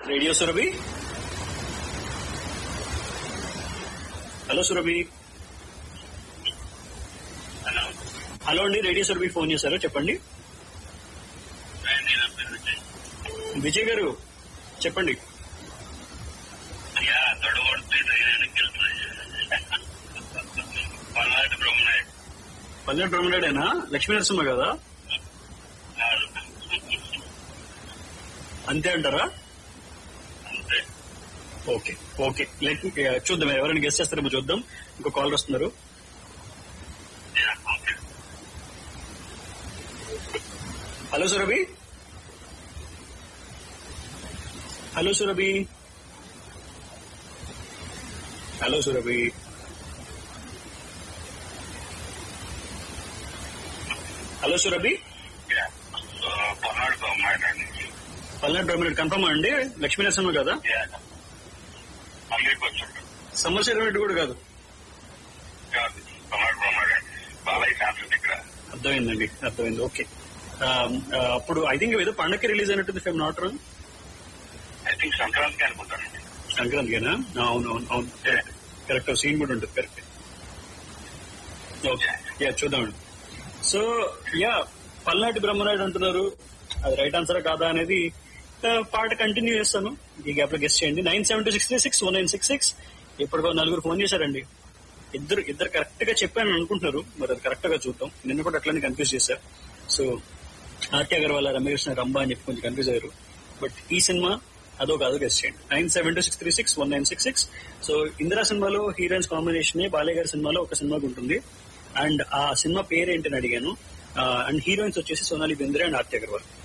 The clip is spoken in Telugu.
Radio Surabhi hello Surabhi hello hello అండి రేడియో సురభి ఫోన్ చేశారు చెప్పండి నేను పేరు విజయ్. విజయ్ గారు చెప్పండి అయ్యా తొడగొడితే ధైర్యానికి వెళ్తున్నాయి పల్నాటి బ్రహ్మనాయుడు పల్లె బ్రహ్మణుడేనా లక్ష్మీ నరసింహ కదా అంతే అంటారా అంతే ఓకే ఓకే లెట్ చూద్దాం ఎవరైనా గెస్ట్ చేస్తారేమో చూద్దాం ఇంకో కాల్ వస్తున్నారు yeah, okay hello Surabhi hello Surabhi hello Surabhi hello Surabhi yeah. So, Palnadu Brahmanaidu అండి పల్నాడు బ్రహ్మణుడు కన్ఫర్మ్ అండి లక్ష్మీ నరసింహ కదా యా. అమీర్కి వచ్చాడు సంవత్సరం రెడ్డి కూడా కాదు కాదు, పల్నాడు బ్రహ్మనాయుడు బాలయ్య ఛాన్సెస్ ఇక్కడ అర్థమైందండి అర్థమైంది ఓకే ఆ, ఆ, అప్పుడు ఐ థింక్ ఏదో పండగకి రిలీజ్ అయినట్టుంది if I'm not wrong I think సంక్రాంతికి అనుకుంటానండి సంక్రాంతికేనా అవును అవును అవును కరెక్ట్ సీన్ కూడా ఉంటుంది కరెక్ట్ ఓకే యా చూద్దామండి సో యా పల్నాటి బ్రహ్మనాయుడు అంటున్నారు అది రైట్ ఆన్సర్ కాదా అనేది ఆ, పాట కంటిన్యూ చేస్తాను ఈ గ్యాప్ లో గెస్ట్ చేయండి nine seven two six three six one nine six six ఇప్పటికో నలుగురు ఫోన్ చేశారండి ఇద్దరు ఇద్దరు కరెక్ట్ గా చెప్పాను అనుకుంటున్నారు మరి అది కరెక్ట్ గా చూద్దాం నిన్న కూడా అట్లనే కన్ఫ్యూజ్ చేశారు సో ఆర్కే అగర్వాల్ రమేష్ రంభా అని చెప్పి కొంచెం కన్ఫ్యూజ్ అయ్యారు బట్ ఈ సినిమా అదో కాదు గెస్ట్ చేయండి nine seven two six three six one nine six six so Indira సినిమాలో హీరోయిన్స్ కాంబినేషన్ బాలయ్య గారి సినిమాలో ఒక సినిమాకి ఉంటుంది అండ్ ఆ సినిమా పేరు ఏంటని అడిగాను అండ్ హీరోయిన్స్ వచ్చేసి సోనాలి బెంద్రే అండ్ ఆర్తి అగర్వాల్